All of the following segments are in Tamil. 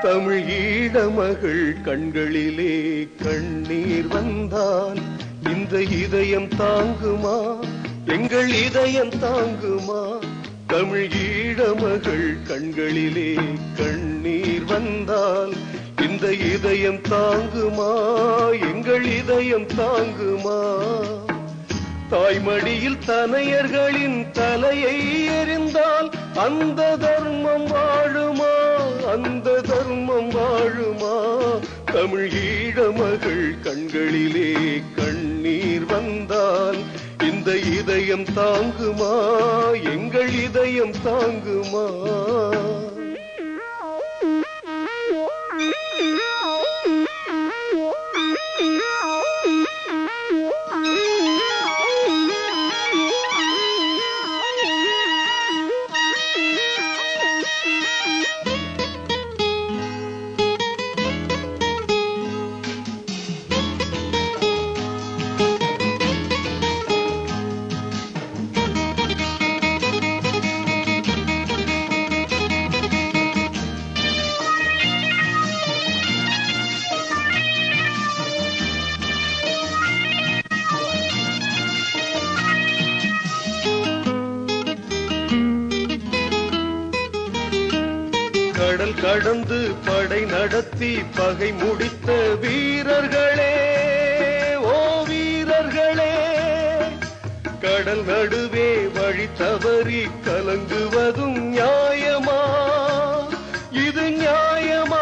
தமிழ் ஈழமகள் கண்களிலே கண்ணீர் வந்தால் இந்த இதயம் தாங்குமா எங்கள் இதயம் தாங்குமா தமிழ் ஈழமகள் கண்களிலே கண்ணீர் வந்தால் இந்த இதயம் தாங்குமா எங்கள் இதயம் தாங்குமா தாய்மடியில் தனையர்களின் தலையை எறிந்தால் அந்த தர்மம் வாழுமா அந்த தர்மம் வாழுமா தமிழ் ஈழமகள் கண்களிலே கண்ணீர் வந்தால் இந்த இதயம் தாங்குமா எங்கள் இதயம் தாங்குமா கடல் கடந்து படை நடத்தி பகை முடித்த வீரர்களே ஓ வீரர்களே கடல் நடுவே வழி தவறி கலங்குவதும் நியாயமா இது நியாயமா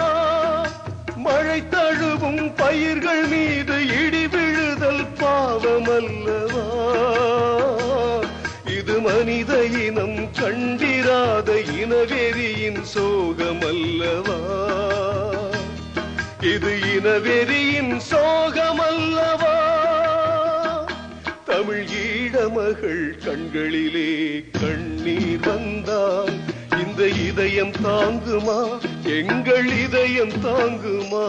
மழை தழுவும் பயிர்கள் மீது இடி விழுதல் பாவமல்லவா இது மனித இனம் கண்டிராத இனவெறியின் சோகமல்லவா இது இனவெறியின் சோகமல்லவா தமிழ் ஈழமகள் கண்களிலே கண்ணீர் வந்தால் இந்த இதயம் தாங்குமா எங்கள் இதயம் தாங்குமா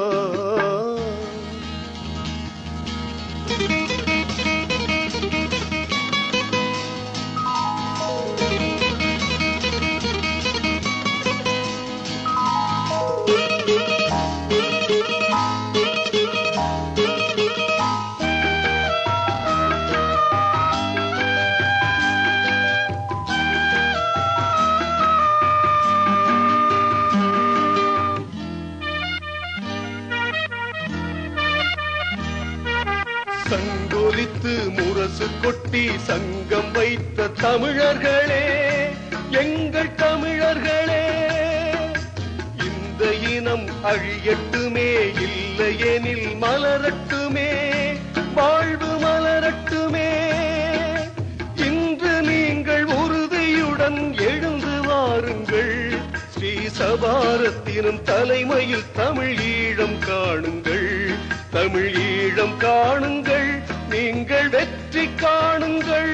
சங்கொலித்து முரசு கொட்டி சங்கம் வைத்த தமிழர்களே எங்கள் தமிழர்களே இந்த இனம் அழியட்டுமே இல்லையெனில் மலரட்டுமே வாழ்வு மலரட்டுமே இன்று நீங்கள் உறுதியுடன் எழுந்து வாருங்கள் ஸ்ரீ சபாரத்தினம் தலைமையில் தமிழ் ஈழம் காணுங்கள் தமிழ் ஈழம் காணுங்கள் நீங்கள் வெற்றி காணுங்கள்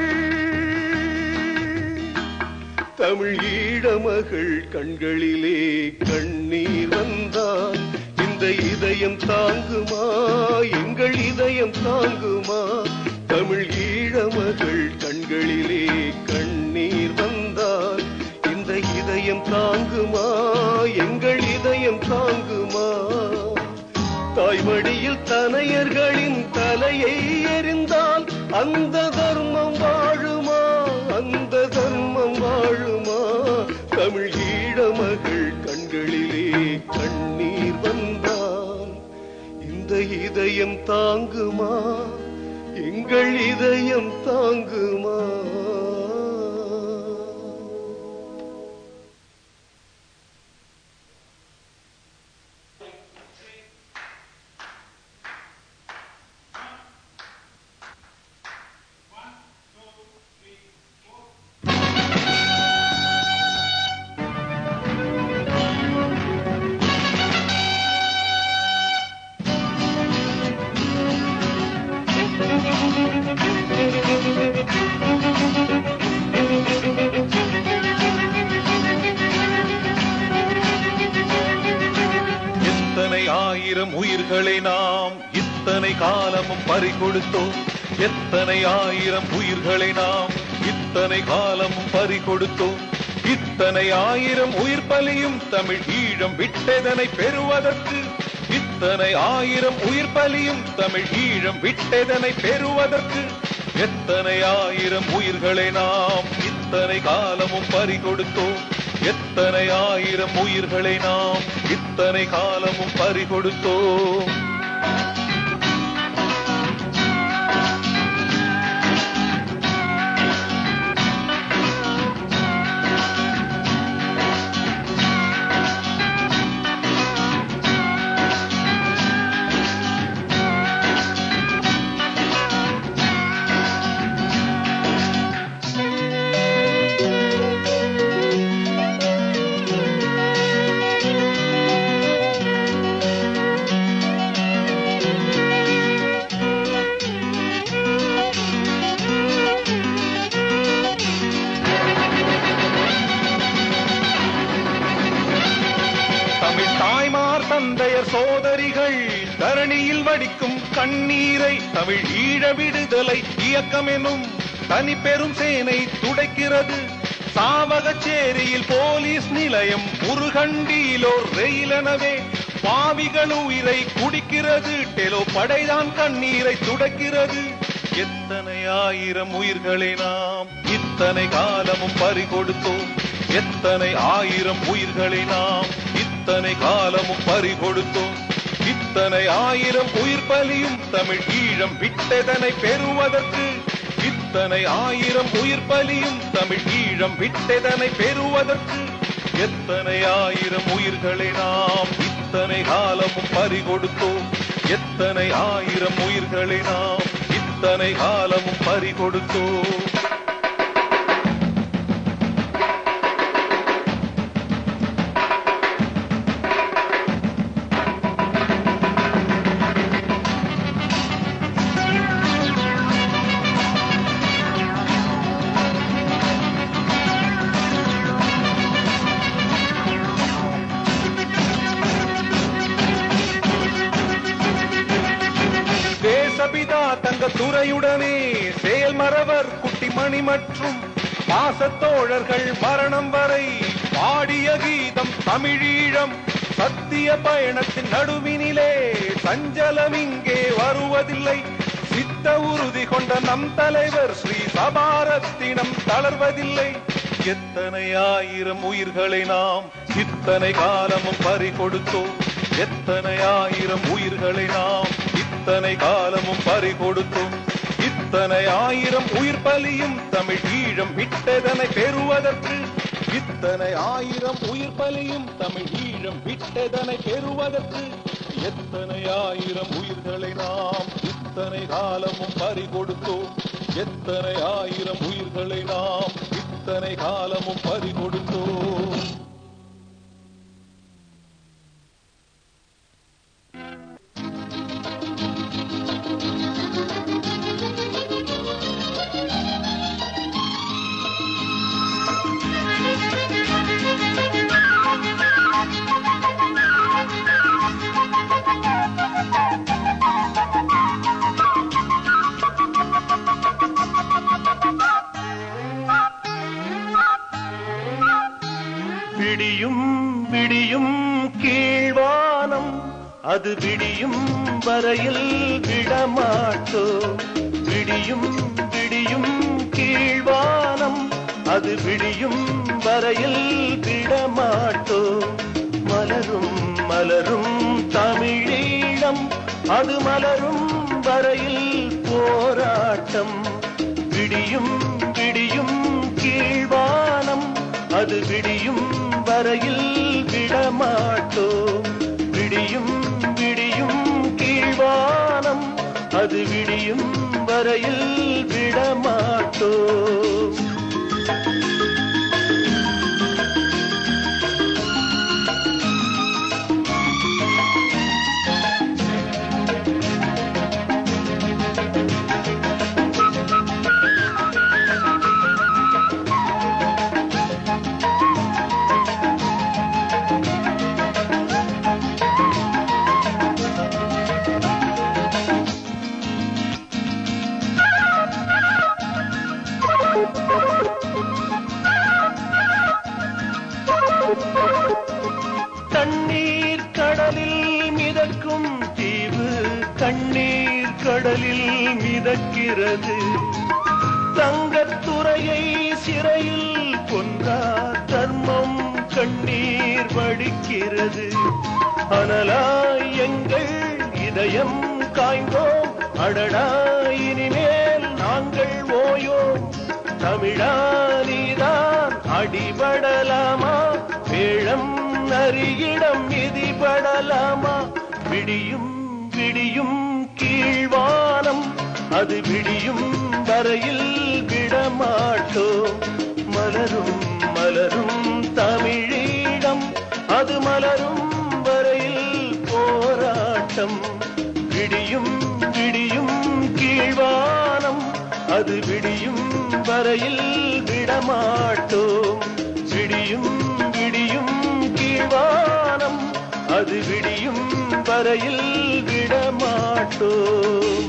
தமிழ் ஈழமகள் கண்களிலே கண்ணீர் வந்தால் இந்த இதயம் தாங்குமா எங்கள் இதயம் தாங்குமா தமிழ் ஈழமகள் கண்களிலே கண்ணீர் வந்தால் இந்த இதயம் தாங்குமா எங்கள் இதயம் தாங்குமா தாய்மடியில் தனையர்களின் தலையை எறிந்தால் அந்த தர்மம் வாழுமா அந்த தர்மம் வாழுமா தமிழ் ஈழமகள் கண்களிலே கண்ணீர் வந்தால் இந்த இதயம் தாங்குமா எங்கள் இதயம் தாங்குமா எத்தனை ஆயிரம் உயிர்களை நாம் இத்தனை காலமும் பறிகொடுத்தோம் எத்தனை ஆயிரம் உயிர்களை நாம் இத்தனை காலமும் பறிகொடுத்தோம் இத்தனை ஆயிரம் உயிர் பலியும் தமிழ் ஈழம் விட்டதனை பெறுவதற்கு இத்தனை ஆயிரம் உயிர் பலியும் தமிழ் ஈழம் விட்டதனை பெறுவதற்கு எத்தனை ஆயிரம் உயிர்களை நாம் இத்தனை காலமும் பறிகொடுத்தோம் எத்தனை ஆயிரம் உயிர்களை நாம் இத்தனை காலமும் பறிகொடுத்தோம் தமிழ் தாய்மார் தந்தையர் சோதரிகள் தரணியில் வடிக்கும் கண்ணீரை தமிழ் ஈழ விடுதலை இயக்கம் எனும் தனி பெரும் சேனை துடைக்கிறது சாவகச்சேரியில் போலீஸ் நிலையம் முருகண்டியிலோர் ரெயிலெனவே பாவிகள் உயிரை குடிக்கிறது டெலோ படைதான் கண்ணீரை துடைக்கிறது எத்தனை ஆயிரம் உயிர்களை நாம் இத்தனை காலமும் பறிகொடுத்தோம் எத்தனை ஆயிரம் உயிர்களை நாம் இத்தனை காலமும் பறிகொடுத்தோம் இத்தனை ஆயிரம் உயிர் பலியும் தமிழ் ஈழம் விட்டதனை பெறுவதற்கு இத்தனை ஆயிரம் உயிர் பலியும் தமிழ் ஈழம் விட்டதனை பெறுவதற்கு எத்தனை ஆயிரம் உயிர்களை நாம் இத்தனை காலமும் பறிகொடுத்தோம் எத்தனை ஆயிரம் உயிர்களை நாம் இத்தனை காலமும் பறிகொடுத்தோம் தேசபிதா தங்க துறையுடனே செயல்மரவர் குட்டிமணி மற்றும் பாசத்தோழர்கள் மரணம் வரை பாடிய கீதம் தமிழீழம் சத்திய பயணத்தின் நடுவினிலே சஞ்சலம் இங்கே வருவதில்லை சித்த உறுதி கொண்ட நம் தலைவர் ஸ்ரீ சபாரத்தினம் தளர்வதில்லை எத்தனை ஆயிரம் உயிர்களை நாம் இத்தனை காலமும் பறி கொடுத்தோம் எத்தனை ஆயிரம் உயிர்களை நாம் இத்தனை காலமும் பறி கொடுத்தோம் இத்தனை ஆயிரம் உயிர் பலியும் தமிழ் ஈழம் விட்டதனை பெறுவதற்கு இத்தனை ஆயிரம் உயிர் பலியும் தமிழ் ஈழம் விட்டதனை பெறுவதற்கு எத்தனை ஆயிரம் உயிர்களை நாம் இத்தனை காலமும் பறி கொடுத்தோம் எத்தனை ஆயிரம் உயிர்களை நாம் இத்தனை காலமும் பறி கொடுத்தோம் விடியும் விடியும் கீழ்வானம் அது விடியும் வரையில் விடமாட்டோ விடியும் விடியும் கீழ்வானம் அது விடியும் வரையில் விடமாட்டோ மலரும் மலரும் தமிழீழம் அது மலரும் வரையில் போராட்டம் விடியும் விடியும் கீழ்வானம் அது விடியும் வரையில் விடமாட்டோம் விடியும் விடியும் கீழ்வானம் அது விடியும் வரையில் விடமாட்டோம் கண்ணீர் கடலில் மிதக்கிறது தங்கத்துறையை சிறையில் கொன்றார் தர்மம் கண்ணீர் வடிக்கிறது அனலாய் எங்கள் இதயம் காய்ந்தோம் அடடா இனிமேல் நாங்கள் ஓயோம் தமிழா நீதான் அடிபடலாமா வேழம் நரியிடம் மிதிபடலாமா விடியும் விடியும் கீழ்வானம் அது விடியும் வரையில் விடமாட்டோம் மலரும் மலரும் தமிழீழம் அது மலரும் வரையில் போராட்டம் விடியும் விடியும் கீழ்வானம் அது விடியும் வரையில் விடமாட்டோம் விடியும் விடியும் கீழ்வானம் அது விடியும் வரையில் விடமாட்டோம்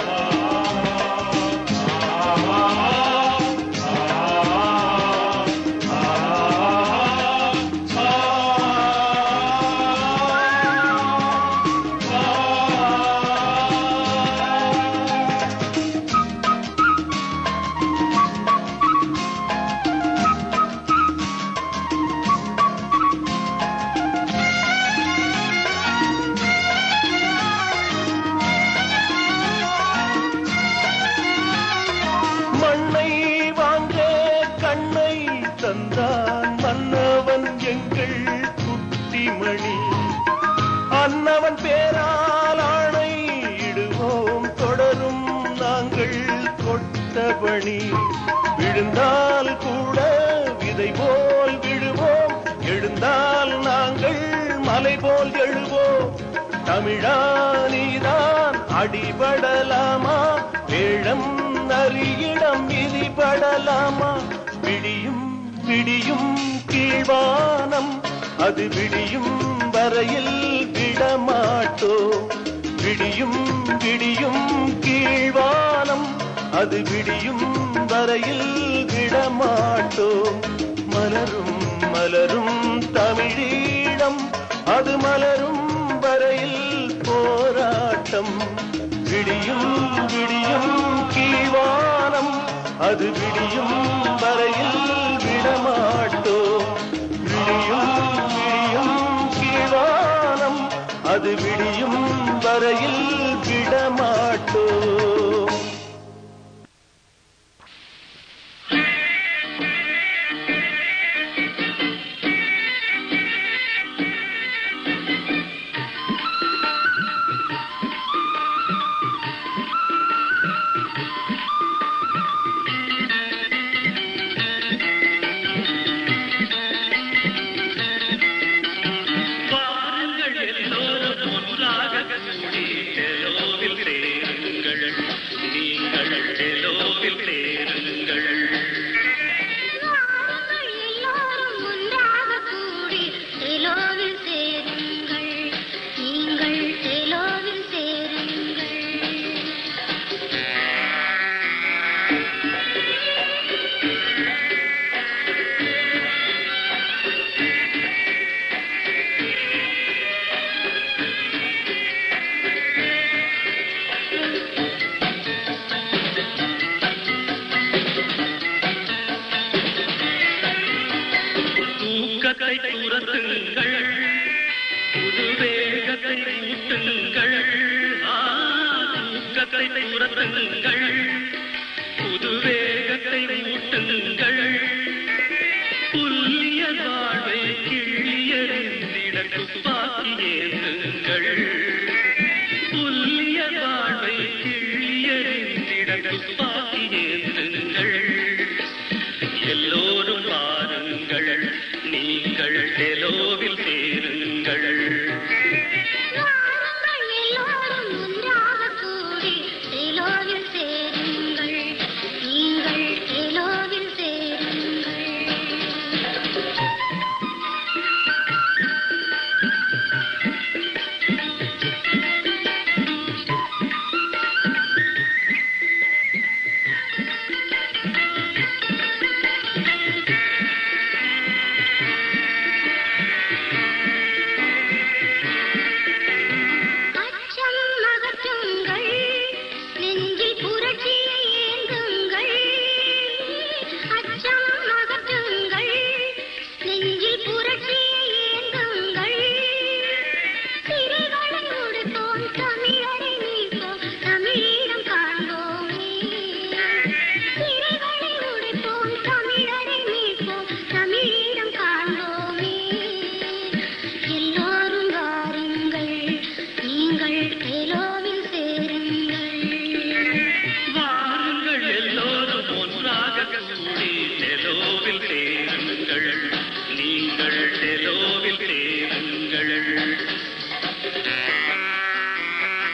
மண்ணை வாங்க கண்ணை தந்தான் மன்னவன் எங்கள் குட்டிமணி அன்னவன் பேரால் ஆணை இடுவோம் தொடரும் நாங்கள் கொட்டபணி விழுந்தால் கூட விதை போல் விழுவோம் எழுந்தால் நாங்கள் மலை போல் எழுவோம் தமிழா நீதான் அடிபடலாமா வேழம் நரியிடம் விதிபடலாமா விடியும் விடியும் கீழ்வானம் அது விடியும் வரையில் விடமாட்டோம் விடியும் விடியும் கீழ்வானம் அது விடியும் வரையில் விடமாட்டோம் மலரும் மலரும் தமிழீழம் அது மலரும் வரையில் போராட்டம் விடியும் விடியும் கீழ்வானம் அது விடியும் வரையில் விடமாட்டோம் விடியும் விடியும் கீழ்வானம் அது விடியும் வரையில் விடமாட்டோம் வாருங்கள் எல்லோரும் ஒன்றாக கூடி எல்லோவில் சேருங்கள் நீங்கள் எல்லோவில் சேருங்கள் வாருங்கள் எல்லோரும் ஒன்றாக கூடி எலோவில் சேருங்கள் நீங்கள் எலோவில் சேருங்கள் தூக்கத்தை துரத்துங்கள் புது வேகத்தை ஊட்டுங்கள் ஆ, தூக்கத்தை துரத்துங்கள் புது வேகத்தை ஊட்டுங்கள் புல்லிய வாழ்வை கிள்ளியறிந்திட துப்பாக்கி ஏந்துங்கள் புல்லிய வாழ்வை கிள்ளியறிந்திட துப்பாக்கி ஏந்துங்கள் எல்லோரும் வாருங்கள் நீங்கள் எலோவில் சேருங்கள் வாருங்கள் எல்லோரும் ஒன்றாக கூடி எலோவில் சேருங்கள் நீங்கள் எலோவில் சேருங்கள்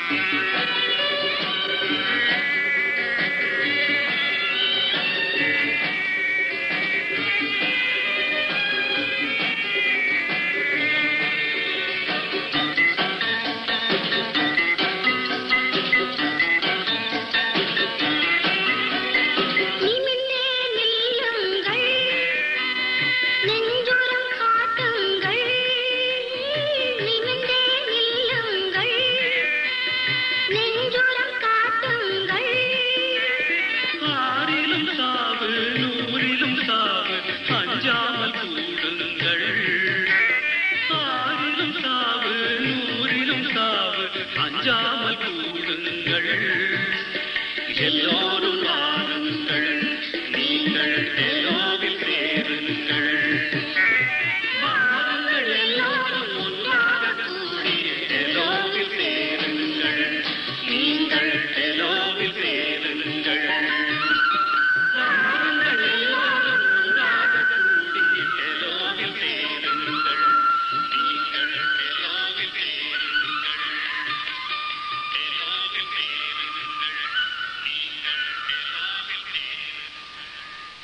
நிமிர்ந்தே நில்லுங்கள் நெஞ்சுரம் காட்டுங்கள் நிமிர்ந்தே நில்லுங்கள் நெஞ்சுரம் காட்டுங்கள் ஆறிலும் சாவு நூறிலும் சாவு அஞ்சாமல் கூடுங்கள் ஆறிலும் சாவு நூறிலும் சாவு அஞ்சாமல் கூடுங்கள் எல்லோரும் வாருங்கள் நீங்கள் எல்லோவில் சேருங்கள் வாருங்கள் எல்லோரும் ஒன்றாக கூடி எல்லோவில் சேருங்கள் நீங்கள் எல்லோவில் சேருங்கள் வாருங்கள் எல்லோரும் ஒன்றாக கூடி எல்லோவில் சேருங்கள் நீங்கள் எல்லோவில் சேருங்கள் எல்லோவில் சேருங்கள் நீங்கள் எல்லோவில் சேருங்கள்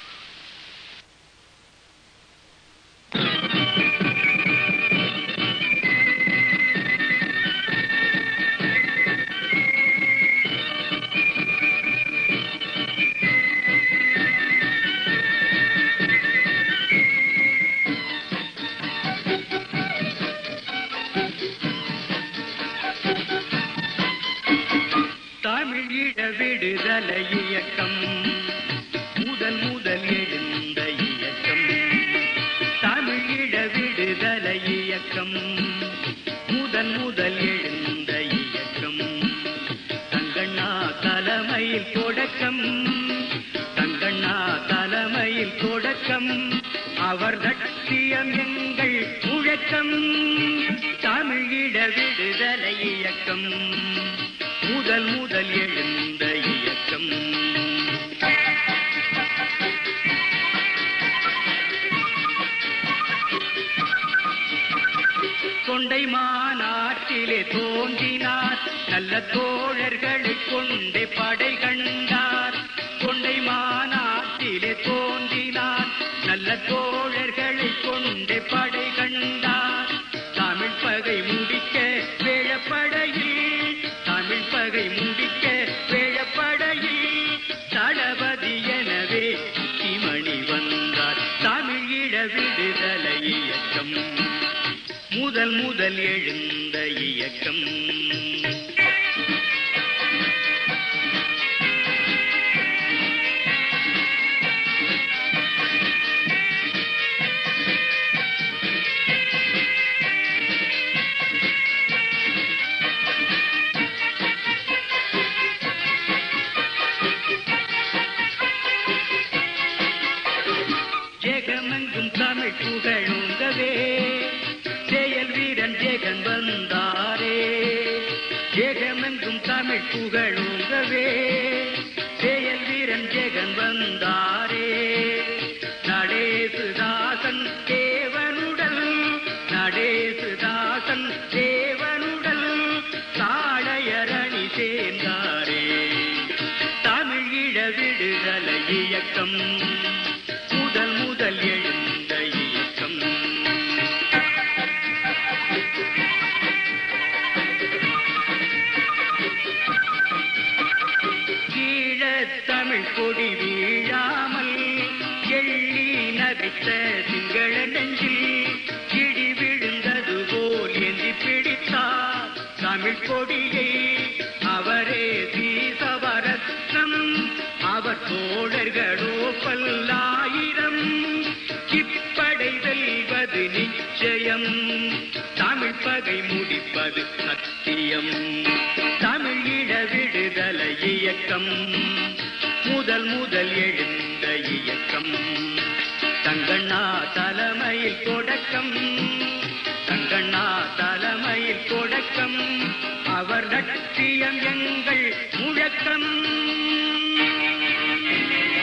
தமிழீழ விடுதலை இயக்கம் முதல் முதல் எழுந்த இயக்கம் தமிழீழ விடுதலை இயக்கம் முதல் முதல் எழுந்த இயக்கம் தங்கண்ணா தலைமையில் தொடக்கம் தங்கண்ணா தலைமையில் தொடக்கம் அவர் லட்சியம் எங்கள் முழக்கம் தமிழீழ விடுதலை இயக்கம் முதல் முதல் எழுந்த இயக்கம் தொண்டை மாநாட்டிலே தோன்றினார் நல்ல தோழர்களை கொண்டே படை கண்டார் தொண்டை மாநாட்டிலே தோன்றினார் நல்ல தோழர்களை கொண்டே படை கண்டார் தமிழ் பகை முடிக்க வேழப்படையில் தமிழ் பகை முடிக்க வேழப்படையில் தளபதி எனவே சிமணி வந்தார் தமிழீழ விடுதலை இயக்கம் முதல் முதல் எழுந்த இயக்கம் ஜெகமெங்கும் தமிழ் புகழுங்கவே செயல் வீரன் ஜெகன் வந்தாரே ஜெகமெங்கும் தமிழ் புகழுங்கவே செயல் வீரன் ஜெகன் வந்தாரே நடேசுதாசன் தேவனுடல் நடேசுதாசன் தேவனுடல் தாழையரணி சேர்ந்தாரே தமிழீழ விடுதலை இயக்கம் முதல் முதல் எழுந்த இயக்கம் ஈழத் தமிழ் கொடி வீழாமல் எள்ளி நகைத்த திங்கள நெஞ்சில் இடி விழுந்தது போல் எந்தி பிடித்தார் தமிழ் கொடியை அவரே சீசவரத்னம் அவர் தோழர்களோ பல்லாயிரம் இப்படை வெல்வது நிச்சயம் தமிழ் பகை முடிப்பது சத்தியம் தமிழீழ விடுதலை இயக்கம் முதல் முதல் எழுந்த இயக்கம் தங்கண்ணா தலைமையில் தொடக்கம் தங்கண்ணா தலைமையில் தொடக்கம் அவர் லட்சியம் எங்கள் முழக்கம்